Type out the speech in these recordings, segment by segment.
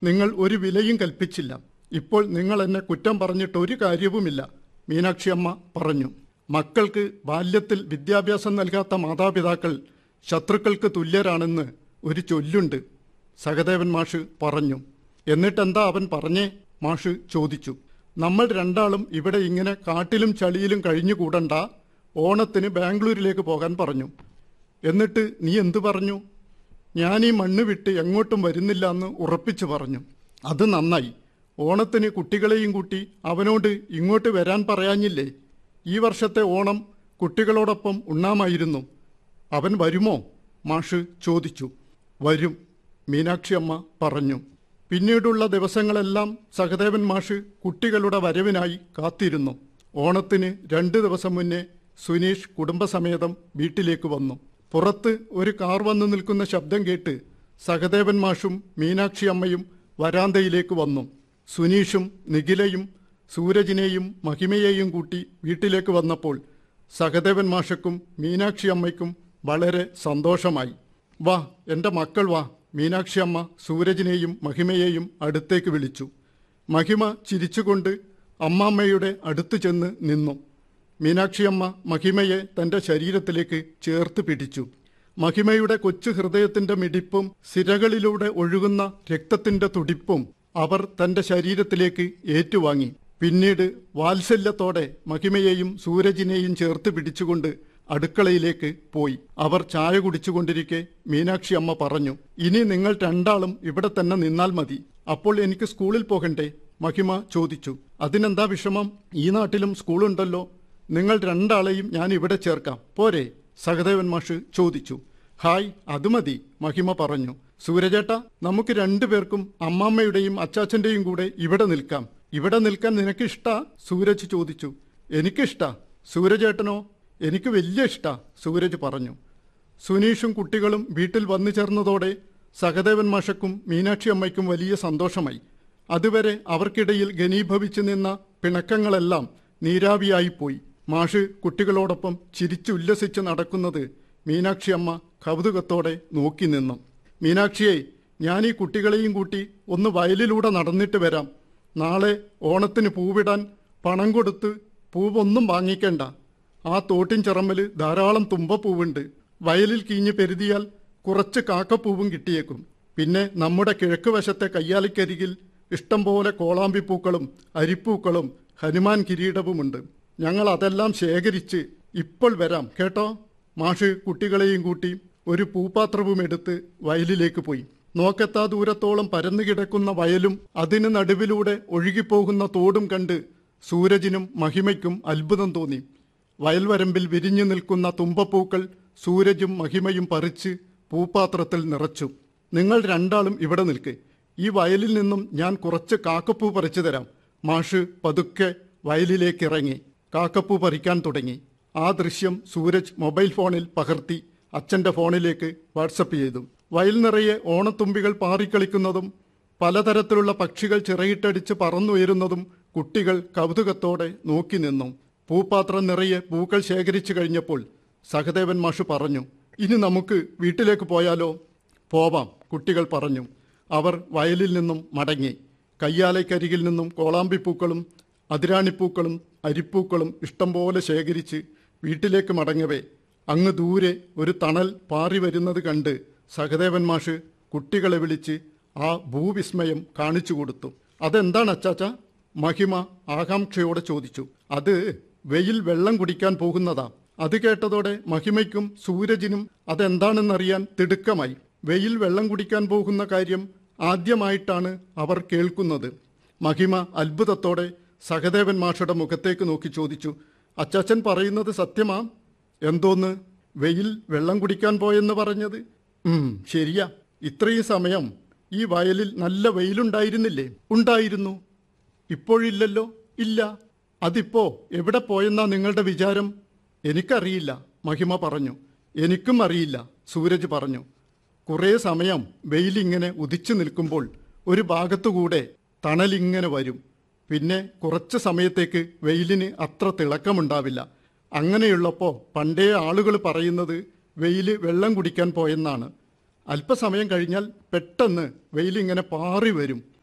നിങ്ങൾ ഒരു വിലയും കൽപ്പിച്ചില്ല ഇപ്പോൾ നിങ്ങൾ എന്നെ കുറ്റം പറഞ്ഞിട്ട് ഒരു കാര്യവുമില്ല മീനാക്ഷിയമ്മ പറഞ്ഞു മക്കൾക്ക് ബാല്യത്തിൽ വിദ്യാഭ്യാസം നൽകാത്ത മാതാപിതാക്കൾ ശത്രുക്കൾക്ക് തുല്യരാണെന്ന് ഒരു ചൊല്ലുണ്ട് സഹദേവൻ മാഷ് പറഞ്ഞു എന്നിട്ടെന്താ അവൻ പറഞ്ഞേ മാഷ് ചോദിച്ചു നമ്മൾ രണ്ടാളും ഇവിടെ ഇങ്ങനെ കാട്ടിലും ചളിയിലും കഴിഞ്ഞുകൂടണ്ട ഓണത്തിന് ബാംഗ്ലൂരിലേക്ക് പോകാൻ പറഞ്ഞു എന്നിട്ട് നീ എന്തു പറഞ്ഞു ഞാൻ ഈ മണ്ണ് വിട്ട് എങ്ങോട്ടും വരുന്നില്ല എന്ന് ഉറപ്പിച്ചു പറഞ്ഞു അത് നന്നായി ഓണത്തിന് കുട്ടികളെയും കൂട്ടി അവനോട് ഇങ്ങോട്ട് വരാൻ പറയാഞ്ഞില്ലേ ഈ വർഷത്തെ ഓണം കുട്ടികളോടൊപ്പം ഉണ്ണാമായിരുന്നു അവൻ വരുമോ മാഷ് ചോദിച്ചു വരും മീനാക്ഷി അമ്മ പറഞ്ഞു പിന്നീടുള്ള ദിവസങ്ങളെല്ലാം സഹദേവൻ മാഷ് കുട്ടികളുടെ വരവിനായി കാത്തിരുന്നു ഓണത്തിന് രണ്ട് ദിവസം മുന്നേ സുനീഷ് കുടുംബസമേതം വീട്ടിലേക്ക് വന്നു പുറത്ത് ഒരു കാർ വന്നു നിൽക്കുന്ന ശബ്ദം കേട്ട് സഹദേവൻ മാഷും മീനാക്ഷി അമ്മയും വരാന്തയിലേക്ക് വന്നു സുനീഷും നിഖിലയും സൂരജിനെയും മഹിമയെയും കൂട്ടി വീട്ടിലേക്ക് വന്നപ്പോൾ സഹദേവൻ മാഷക്കും മീനാക്ഷി അമ്മയ്ക്കും വളരെ സന്തോഷമായി വാ എൻ്റെ മക്കൾ വാ മീനാക്ഷി അമ്മ സൂരജിനെയും മഹിമയെയും അടുത്തേക്ക് വിളിച്ചു മഹിമ ചിരിച്ചുകൊണ്ട് അമ്മാമ്മയുടെ അടുത്ത് ചെന്ന് നിന്നു മീനാക്ഷിയമ്മ മഹിമയെ തന്റെ ശരീരത്തിലേക്ക് ചേർത്ത് പിടിച്ചു മഹിമയുടെ കൊച്ചു ഹൃദയത്തിന്റെ മിടിപ്പും സിരകളിലൂടെ ഒഴുകുന്ന രക്തത്തിന്റെ തുടിപ്പും അവർ തന്റെ ശരീരത്തിലേക്ക് ഏറ്റുവാങ്ങി പിന്നീട് വാത്സല്യത്തോടെ മഹിമയെയും സൂരജിനെയും ചേർത്ത് പിടിച്ചുകൊണ്ട് അടുക്കളയിലേക്ക് പോയി അവർ ചായ കുടിച്ചുകൊണ്ടിരിക്കെ മീനാക്ഷി അമ്മ പറഞ്ഞു ഇനി നിങ്ങൾ രണ്ടാളും ഇവിടെ തന്നെ നിന്നാൽ മതി അപ്പോൾ എനിക്ക് സ്കൂളിൽ പോകണ്ടേ മഹിമ ചോദിച്ചു അതിനെന്താ വിഷമം ഈ നാട്ടിലും സ്കൂളുണ്ടല്ലോ നിങ്ങൾ രണ്ടാളെയും ഞാൻ ഇവിടെ ചേർക്കാം പോരെ സഹദേവൻ മാഷ് ചോദിച്ചു ഹായ് അത് മതി മഹിമ പറഞ്ഞു സൂരജേട്ട നമുക്ക് രണ്ടുപേർക്കും അമ്മാമ്മയുടെയും അച്ചാച്ചന്റെയും കൂടെ ഇവിടെ നിൽക്കാം ഇവിടെ നിൽക്കാൻ നിനക്കിഷ്ടാ സൂരജ് ചോദിച്ചു എനിക്കിഷ്ടാ സൂരജേട്ടനോ എനിക്ക് വലിയ ഇഷ്ടാ സൂരജ് പറഞ്ഞു സുനീഷും കുട്ടികളും വീട്ടിൽ വന്നു ചേർന്നതോടെ സഹദേവൻ മാഷക്കും മീനാക്ഷി അമ്മയ്ക്കും വലിയ സന്തോഷമായി അതുവരെ അവർക്കിടയിൽ ഘനീഭവിച്ചു നിന്ന പിണക്കങ്ങളെല്ലാം നീരാവിയായിപ്പോയി മാഷ് കുട്ടികളോടൊപ്പം ചിരിച്ചുല്ലസിച്ച് നടക്കുന്നത് മീനാക്ഷി അമ്മ കൗതുകത്തോടെ നോക്കി നിന്നു മീനാക്ഷിയെ ഞാൻ ഈ കുട്ടികളെയും കൂട്ടി ഒന്ന് വയലിലൂടെ നടന്നിട്ട് വരാം നാളെ ഓണത്തിന് പൂവിടാൻ പണം കൊടുത്ത് പൂവൊന്നും വാങ്ങിക്കണ്ട ആ തോട്ടിൻ ചിറമ്മല് ധാരാളം തുമ്പപ്പൂവുണ്ട് വയലിൽ കീഞ്ഞ് പെരുതിയാൽ കുറച്ച് കാക്കപ്പൂവും കിട്ടിയേക്കും പിന്നെ നമ്മുടെ കിഴക്ക് വശത്തെ കയ്യാലിക്കരികിൽ ഇഷ്ടം പോലെ കോളാമ്പിപ്പൂക്കളും അരിപ്പൂക്കളും ഹനുമാൻ കിരീടവുമുണ്ട് ഞങ്ങൾ അതെല്ലാം ശേഖരിച്ച് ഇപ്പോൾ വരാം കേട്ടോ മാഷ് കുട്ടികളെയും കൂട്ടി ഒരു പൂപ്പാത്രവും എടുത്ത് വയലിലേക്ക് പോയി നോക്കെത്താ ദൂരത്തോളം പരന്നു കിടക്കുന്ന വയലും അതിന് നടുവിലൂടെ ഒഴുകിപ്പോകുന്ന തോടും കണ്ട് സൂരജിനും മഹിമയ്ക്കും അത്ഭുതം തോന്നി വയൽവരമ്പിൽ വിരിഞ്ഞു നിൽക്കുന്ന തുമ്പപ്പൂക്കൾ സൂരജും മഹിമയും പറിച്ച് പൂപ്പാത്രത്തിൽ നിറച്ചു നിങ്ങൾ രണ്ടാളും ഇവിടെ നിൽക്ക് ഈ വയലിൽ നിന്നും ഞാൻ കുറച്ച് കാക്കപ്പൂ പറിച്ചു തരാം മാഷ് പതുക്കെ വയലിലേക്ക് ഇറങ്ങി കാക്കപ്പൂ പറിക്കാൻ തുടങ്ങി ആ ദൃശ്യം സൂരജ് മൊബൈൽ ഫോണിൽ പകർത്തി അച്ഛന്റെ ഫോണിലേക്ക് വാട്സപ്പ് ചെയ്തു വയൽ നിറയെ ഓണത്തുമ്പികൾ പാറിക്കളിക്കുന്നതും പലതരത്തിലുള്ള പക്ഷികൾ ചിറയിട്ടടിച്ച് പറന്നുയരുന്നതും കുട്ടികൾ കൗതുകത്തോടെ നോക്കി നിന്നു പൂപ്പാത്രം നിറയെ പൂക്കൾ ശേഖരിച്ചു കഴിഞ്ഞപ്പോൾ സഹദേവൻ മാഷ് പറഞ്ഞു ഇനി നമുക്ക് വീട്ടിലേക്ക് പോയാലോ പോവാം കുട്ടികൾ പറഞ്ഞു അവർ വയലിൽ നിന്നും മടങ്ങി കയ്യാലയ്ക്കരികിൽ നിന്നും കോളാമ്പിപ്പൂക്കളും അതിരാണിപ്പൂക്കളും അരിപ്പൂക്കളും ഇഷ്ടംപോലെ ശേഖരിച്ച് വീട്ടിലേക്ക് മടങ്ങവേ അങ്ങ് ദൂരെ ഒരു തണൽ പാറി വരുന്നത് കണ്ട് സഹദേവൻ മാഷ് കുട്ടികളെ വിളിച്ച് ആ ഭൂവിസ്മയം കാണിച്ചു കൊടുത്തു അതെന്താണ് അച്ചാച്ച മഹിമ ആകാംക്ഷയോടെ ചോദിച്ചു അത് വെയിൽ വെള്ളം കുടിക്കാൻ പോകുന്നതാ അത് കേട്ടതോടെ മഹിമയ്ക്കും സൂരജിനും അതെന്താണെന്നറിയാൻ തിടുക്കമായി വെയിൽ വെള്ളം കുടിക്കാൻ പോകുന്ന കാര്യം ആദ്യമായിട്ടാണ് അവർ കേൾക്കുന്നത് മഹിമ അത്ഭുതത്തോടെ സഹദേവൻ മാഷയുടെ മുഖത്തേക്ക് നോക്കി ചോദിച്ചു അച്ചാച്ചൻ പറയുന്നത് സത്യമാ എന്തോന്ന് വെയിൽ വെള്ളം കുടിക്കാൻ പോയെന്ന് പറഞ്ഞത് ഉം ശരിയാ ഇത്രയും സമയം ഈ വയലിൽ നല്ല വെയിലുണ്ടായിരുന്നില്ലേ ഉണ്ടായിരുന്നു ഇപ്പോഴില്ലല്ലോ ഇല്ല അതിപ്പോ എവിടെ പോയെന്നാ നിങ്ങളുടെ വിചാരം എനിക്കറിയില്ല മഹിമ പറഞ്ഞു എനിക്കും അറിയില്ല സൂരജ് പറഞ്ഞു കുറേ സമയം വെയിലിങ്ങനെ ഉദിച്ചു നിൽക്കുമ്പോൾ ഒരു ഭാഗത്തുകൂടെ തണലിങ്ങനെ വരും പിന്നെ കുറച്ച് സമയത്തേക്ക് വെയിലിന് അത്ര തിളക്കമുണ്ടാവില്ല അങ്ങനെയുള്ളപ്പോൾ പണ്ടേ ആളുകൾ പറയുന്നത് വെയില് വെള്ളം കുടിക്കാൻ പോയെന്നാണ് അല്പസമയം കഴിഞ്ഞാൽ പെട്ടെന്ന് വെയിലിങ്ങനെ പാറി വരും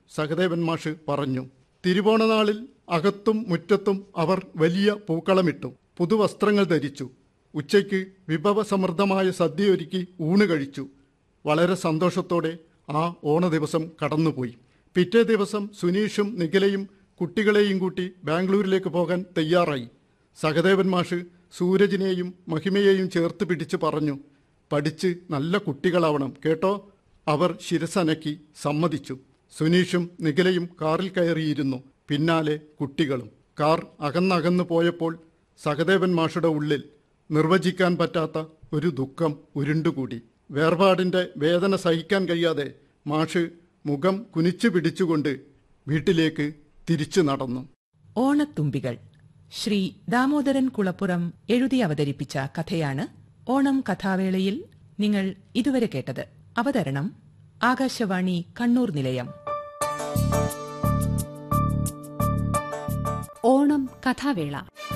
സഹദേവൻ മാഷ് പറഞ്ഞു തിരുവോണനാളിൽ അകത്തും മുറ്റത്തും അവർ വലിയ പൂക്കളമിട്ടു പുതുവസ്ത്രങ്ങൾ ധരിച്ചു ഉച്ചയ്ക്ക് വിഭവസമൃദ്ധമായ സദ്യ ഒരുക്കി ഊണ് കഴിച്ചു വളരെ സന്തോഷത്തോടെ ആ ഓണ ദിവസം കടന്നുപോയി പിറ്റേ ദിവസം സുനീഷും നിഖിലയും കുട്ടികളെയും കൂട്ടി ബാംഗ്ലൂരിലേക്ക് പോകാൻ തയ്യാറായി സഹദേവൻ മാഷ് സൂരജിനെയും മഹിമയെയും ചേർത്ത് പിടിച്ച് പറഞ്ഞു പഠിച്ച് നല്ല കുട്ടികളാവണം കേട്ടോ അവർ ശിരസനക്കി സമ്മതിച്ചു സുനീഷും നിഖിലയും കാറിൽ കയറിയിരുന്നു പിന്നാലെ കുട്ടികളും കാർ അകന്നകന്നു പോയപ്പോൾ സഹദേവൻ മാഷുടെ ഉള്ളിൽ നിർവചിക്കാൻ പറ്റാത്ത ഒരു ദുഃഖം ഉരുണ്ടുകൂടി വേർപാടിന്റെ വേദന സഹിക്കാൻ കഴിയാതെ മാഷ് മുഖം കുനിച്ചു പിടിച്ചുകൊണ്ട് വീട്ടിലേക്ക് തിരിച്ചു നടന്നു ഓണത്തുമ്പികൾ ശ്രീ ദാമോദരൻ കുളപ്പുറം എഴുതി അവതരിപ്പിച്ച കഥയാണ് ഓണം കഥാവേളയിൽ നിങ്ങൾ ഇതുവരെ കേട്ടത് അവതരണം ആകാശവാണി കണ്ണൂർ നിലയം ഓണം കഥാവേള